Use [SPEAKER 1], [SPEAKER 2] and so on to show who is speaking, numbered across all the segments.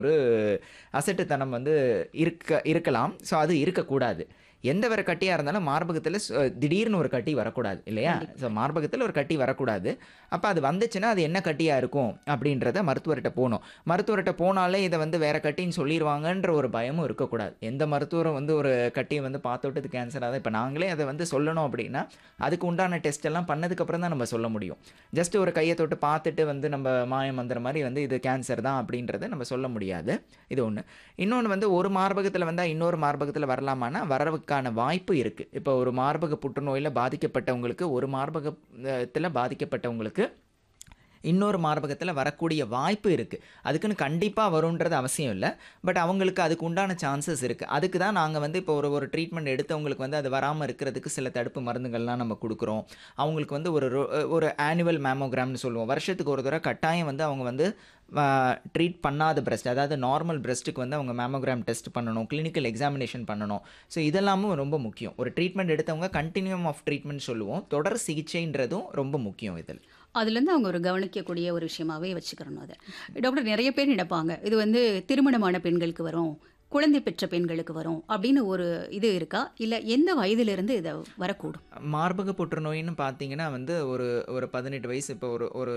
[SPEAKER 1] ஒரு அசட்டுத்தனம் வந்து இருக்க இருக்கலாம். ஸோ அது இருக்கக்கூடாது. எந்த ஒரு கட்டியா இருந்தாலும் மார்பகத்தில ஸ் திடீர்னு ஒரு கட்டி வரக்கூடாது இல்லையா?
[SPEAKER 2] கண்டிப்பா.
[SPEAKER 1] ஸோ மார்பகத்தில ஒரு கட்டி வரக்கூடாது. அப்ப அது வந்துச்சுன்னா, அது என்ன கட்டியா இருக்கும் அப்படின்றத மருத்துவர்ட்ட போணும். மருத்துவர்ட்ட போனாலே இத வந்து வேற கட்டின்னு சொல்லிருவாங்கன்ற ஒரு பயமும் இருக்கக்கூடாது. எந்த மருத்துவரும் வந்து ஒரு கட்டிய வந்து பார்த்துட்டு இது கேன்சரா தான் இப்ப நாங்களே அத வந்து சொல்லணும் அப்படின்னா, அதுக்கு உண்டான டெஸ்ட் எல்லாம் பண்ணதுக்கு அப்புறம் தான் நம்ம சொல்ல முடியும். ஜஸ்ட் ஒரு கைய தொட்டு பார்த்துட்டு வந்து நம்ம மாய மந்திரம் மாரி வந்து இது கேன்சர் தான் அப்படின்றத நம்ம சொல்ல முடியாது. இது ஒண்ணு. இன்னொன்னு வந்து ஒரு மார்பகத்தில வந்தா இன்னொரு மார்பகத்தில வரலாமான்னா, வரவுக்கான வாய்ப்பு இருக்கு. இப்போ ஒரு மார்பக புற்றுநோயில பாதிக்கப்பட்டவங்களுக்கு, ஒரு மார்பகத்தில பாதிக்கப்பட்டவங்களுக்கு இன்னொரு மார்பகத்தில வரக்கூடிய வாய்ப்பு இருக்கு. அதுக்குன்னு கண்டிப்பா வரும்ன்றது அவசியம் இல்ல. பட் அவங்களுக்கு அதுக்கு உண்டான சான்சஸ் இருக்கு. அதுக்கு தான் நாங்க வந்து இப்போ ஒரு ஒரு ட்ரீட்மெண்ட் எடுத்தவங்களுக்கு வந்து அது வராம இருக்கிறதுக்கு சில தடுப்பு மருந்துகள்லாம் நம்ம குடுக்குறோம். அவங்களுக்கு வந்து ஒரு ரொ ஒரு ஆனுவல் மேமோகிராம்னு சொல்லுவோம். வருஷத்துக்கு ஒரு தடவ கட்டாயம் வந்து அவங்க வந்து வ ட்ரீட் பண்ணாத பிரஸ்ட் அதாவது நார்மல் பிரஸ்ட்டுக்கு வந்து அவங்க மேமோகிராம் டெஸ்ட் பண்ணணும். கிளினிக்கல் எக்ஸாமினேஷன் பண்ணணும். ஸோ இதெல்லாமும் ரொம்ப முக்கியம். ஒரு ட்ரீட்மெண்ட் எடுத்தவங்க கன்டினியூம் ஆஃப் ட்ரீட்மெண்ட் சொல்லுவோம். தொடர் சிகிச்சைன்றதும் ரொம்ப முக்கியம் இதில்.
[SPEAKER 2] அதுலேருந்து அவங்க ஒரு கவனிக்கக்கூடிய ஒரு விஷயமாவே வச்சுக்கிறணும் அத. டாக்டர் நெறைய பேர் நினைப்பாங்க, இது வந்து திருமணமான பெண்களுக்கு வரும், குழந்தை பெற்ற பெண்களுக்கு வரும் அப்படின்னு ஒரு இது இருக்கா? இல்ல எந்த வயதிலிருந்து இது வரக்கூடும்?
[SPEAKER 1] மார்பக புற்றுநோயின்னு பார்த்தீங்கன்னா வந்து ஒரு ஒரு 18 வயசு இப்போ ஒரு ஒரு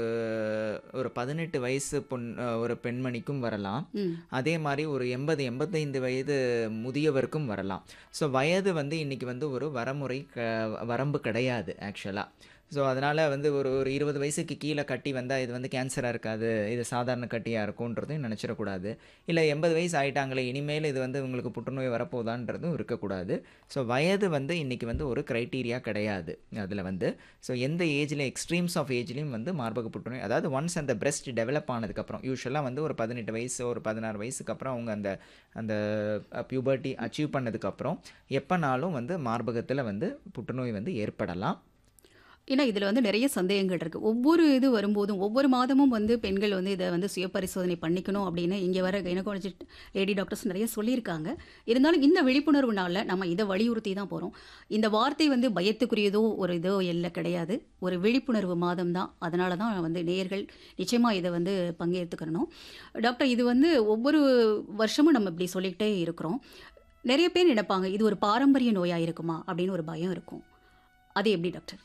[SPEAKER 1] ஒரு 18 வயசு பொண் ஒரு பெண்மணிக்கும் வரலாம்.
[SPEAKER 2] ம்.
[SPEAKER 1] அதே மாரி ஒரு 80, 85 வயது முதியவருக்கும் வரலாம். ஸோ வயது வந்து இன்னைக்கு வந்து ஒரு வரமுறை க வரம்பு கிடையாது ஆக்சுவலா. ஸோ அதனால வந்து ஒரு ஒரு 20 வயசுக்கு கீழ கட்டி வந்தா இது வந்து கேன்சரா இருக்காது. இது சாதாரண கட்டியா இருக்கும்ன்றதையும் நெனச்சிடக்கூடாது. இல்ல 80 வயசு ஆயிட்டாங்களே, இனிமேல் இது வந்து உங்களுக்கு புற்றுநோய் வரப்போதான்றதும் இருக்கக்கூடாது. ஸோ வயது வந்து இன்னைக்கு வந்து ஒரு கிரைட்டீரியா கிடையாது. அதுல வந்து. ஸோ எந்த ஏஜ்ல எக்ஸ்ட்ரீம்ஸ் ஆஃப் ஏஜ்லயும் வந்து மார்பக புற்றுநோய் அதாவது ஒன்ஸ் அந்த பிரெஸ்ட் டெவலப் ஆனதுக்கப்புறம் யூசுவலா வந்து ஒரு 18 வயசு, ஒரு 16 வயசுக்கு அப்புறம் அவங்க அந்த அந்த பியூபர்ட்டி அச்சீவ் பண்ணதுக்கப்புறம் எப்பனாலும் வந்து மார்பகத்தில வந்து புற்றுநோய் வந்து ஏற்படலாம்.
[SPEAKER 2] ஏன்னா இதில வந்து நெறைய சந்தேகங்கள் இருக்கு. ஒவ்வொரு இது வரும்போதும், ஒவ்வொரு மாதமும் வந்து பெண்கள் வந்து இத வந்து சுய பரிசோதனை பண்ணிக்கணும் அப்படின்னு இங்க வர கைனகாலஜிஸ்ட் லேடி டாக்டர்ஸ் நெறைய சொல்லியிருக்காங்க. இருந்தாலும் இந்த விழிப்புணர்வுனால நம்ம இத வலியுறுத்தி தான் போறோம். இந்த வார்த்தை வந்து பயத்துக்குரியதோ ஒரு இதோ இல்ல கிடையாது. ஒரு விழிப்புணர்வு மாதம் தான். அதனால தான் வந்து நேயர்கள் நிச்சயமா இத வந்து பங்கேத்துக்கணும். டாக்டர் இது வந்து ஒவ்வொரு வருஷமும் நம்ம இப்படி சொல்லிக்கிட்டே இருக்கிறோம். நெறைய பேர் நினைப்பாங்க, இது ஒரு பாரம்பரிய நோயா இருக்குமா? அப்படின்னு ஒரு பயம் இருக்கும். அது எப்படி டாக்டர்?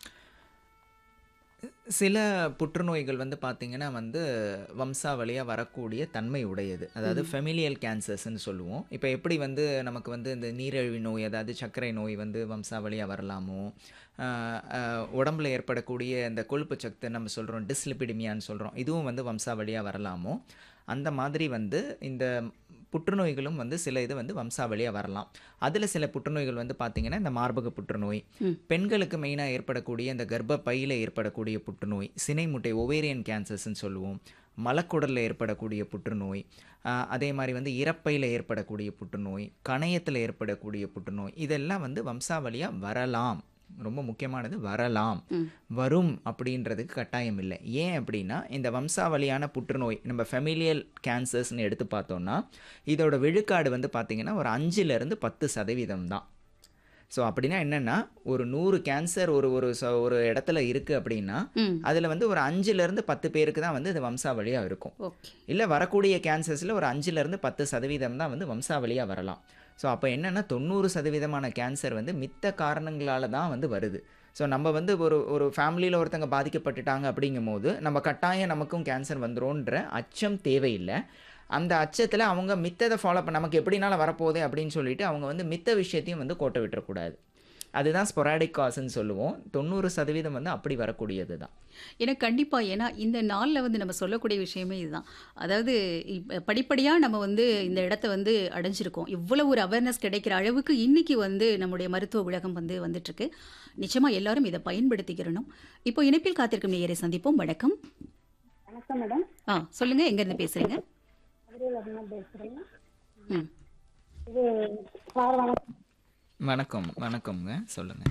[SPEAKER 1] சில புற்றுநோய்கள் வந்து பார்த்தீங்கன்னா வந்து வம்சாவளியா வரக்கூடிய தன்மை உடையது. அதாவது
[SPEAKER 2] ம்.
[SPEAKER 1] ஃபெமிலியல் கேன்சர்ஸ்ன்னு சொல்லுவோம். இப்ப எப்படி வந்து நமக்கு வந்து இந்த நீரிழிவு நோய், அதாவது சர்க்கரை நோய் வந்து வம்சாவளியா வரலாமோ, அ அ உடம்புல ஏற்படக்கூடிய இந்த கொழுப்பு சத்து நம்ம சொல்றோம் டிஸ்லிபிடிமியான்னு சொல்றோம். இதுவும் வந்து வம்சாவளியா வரலாமோ, அந்த மாதிரி வந்து இந்த புற்றுநோய்களும் வந்து சில இது வந்து வம்சாவளியா வரலாம். அதுல சில புற்றுநோய்கள் வந்து பார்த்தீங்கன்னா, இந்த மார்பக புற்றுநோய்,
[SPEAKER 2] ம்.
[SPEAKER 1] பெண்களுக்கு மெயினா ஏற்படக்கூடிய இந்த கர்ப்பப்பையில ஏற்படக்கூடிய புற்றுநோய், சினை முட்டை ஓவேரியன் கேன்சர்ஸ்ன்னு சொல்லுவோம். மலக்குடல்ல ஏற்படக்கூடிய புற்றுநோய், அ அதே மாரி வந்து இரைப்பையில ஏற்படக்கூடிய புற்றுநோய், கணையத்தில ஏற்படக்கூடிய புற்றுநோய், இதெல்லாம் வந்து வம்சாவளியா வரலாம். ரொம்ப முக்கியமானது வரலாம்.
[SPEAKER 2] ம்.
[SPEAKER 1] வரும் அப்படின்றதுக்கு கட்டாயம் இல்ல. ஏன் அப்படின்னா, இந்த வம்சாவளியான புற்றுநோய் நம்ம ஃபெமிலியல் கேன்சர்ஸ்ன்னு எடுத்து பார்த்தோம்னா, இதோட விழுக்காடு வந்து பார்த்தீங்கன்னா, ஒரு 5லிருந்து 10% தான். ஸோ அப்படின்னா என்னன்னா, ஒரு 100 கேன்சர் ஒரு ஒரு ச ஒரு இடத்துல இருக்கு அப்படின்னா,
[SPEAKER 2] ம்.
[SPEAKER 1] அதுல வந்து ஒரு 5லிருந்து 10 பேருக்கு தான் வந்து இது வம்சாவளியா இருக்கும்.
[SPEAKER 2] ஓகே.
[SPEAKER 1] இல்ல வரக்கூடிய கேன்சர்ஸ்ல ஒரு 5லிருந்து 10% தான் வந்து வம்சாவளியா வரலாம். ஸோ அப்ப என்னன்னா 90% கேன்சர் வந்து மித்த காரணங்களால தான் வந்து வருது. ஸோ நம்ம வந்து ஒரு ஒரு ஃபேமிலியில ஒருத்தங்க பாதிக்கப்பட்டுட்டாங்க அப்படிங்கும்போது, நம்ம கட்டாயம் நமக்கும் கேன்சர் வந்துரும்ன்ற அச்சம் தேவையில்ல. அந்த அச்சத்துல அவங்க மித்தத ஃபாலோ பண்ண நமக்கு எப்படினாலும் வரப்போதே அப்படின்னு சொல்லிட்டு, அவங்க வந்து மித்த விஷயத்தையும் வந்து கோட்ட விட்டுறக்கூடாது. அதுதான் ஸ்பொராடிக் காஸ்ன்னு சொல்லுவோம். 90% வந்து அப்படி வரக்கூடியது தான்.
[SPEAKER 2] ஏன்னா கண்டிப்பா. ஏன்னா இந்த நாள்ல வந்து நம்ம சொல்லக்கூடிய விஷயமே இதுதான். அதாவது இப்ப படிப்படியா நம்ம வந்து இந்த இடத்த வந்து அடைஞ்சிருக்கோம். இவ்வளவு ஒரு அவேர்னஸ் கிடைக்கிற அளவுக்கு இன்னைக்கு வந்து நம்முடைய மருத்துவ உலகம் வந்து வந்துட்டுருக்கு. நிச்சயமா எல்லாரும் இத பயன்படுத்திக்கிறணும். இப்போ இணைப்பில் காத்திருக்கும் நேயரை சந்திப்போம். வணக்கம்.
[SPEAKER 3] வணக்கம் மேடம்.
[SPEAKER 2] ஆ சொல்லுங்க. எங்கேருந்து பேசுறீங்க?
[SPEAKER 3] மதுரையிலிருந்து பேசுறேங்க.
[SPEAKER 2] ம்.
[SPEAKER 3] இது சார் வணக்கம்.
[SPEAKER 1] வணக்கம். வணக்கம்ங்க. சொல்லுங்க.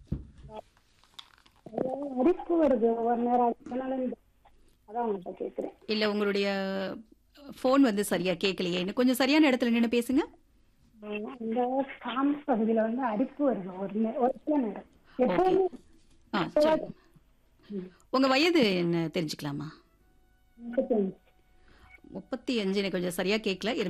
[SPEAKER 3] அதுல அரிப்பு வருது ஒவ்வொரு நேரம் அதனால இந்த அதான் உங்கள்கிட்ட கேட்குறேன்.
[SPEAKER 2] இல்ல உங்களுடைய ஃபோன் வந்து சரியா கேட்கலையே. இன்னும் கொஞ்சம் சரியான இடத்துல நின்னு பேசுங்க.
[SPEAKER 3] இந்த காம்பு பகுதியில வந்து அரிப்பு வருது ஒரு நே ஒரு சில நேரம்.
[SPEAKER 2] ஓகே.
[SPEAKER 3] எப்பவுமே
[SPEAKER 2] ஆ சொல்லுங்க. உங்க வயது என்ன தெரிஞ்சுக்கலாமா?
[SPEAKER 3] 35.
[SPEAKER 2] முப்பத்தி அஞ்சு எனக்கு கொஞ்சம் சரியா கேட்கல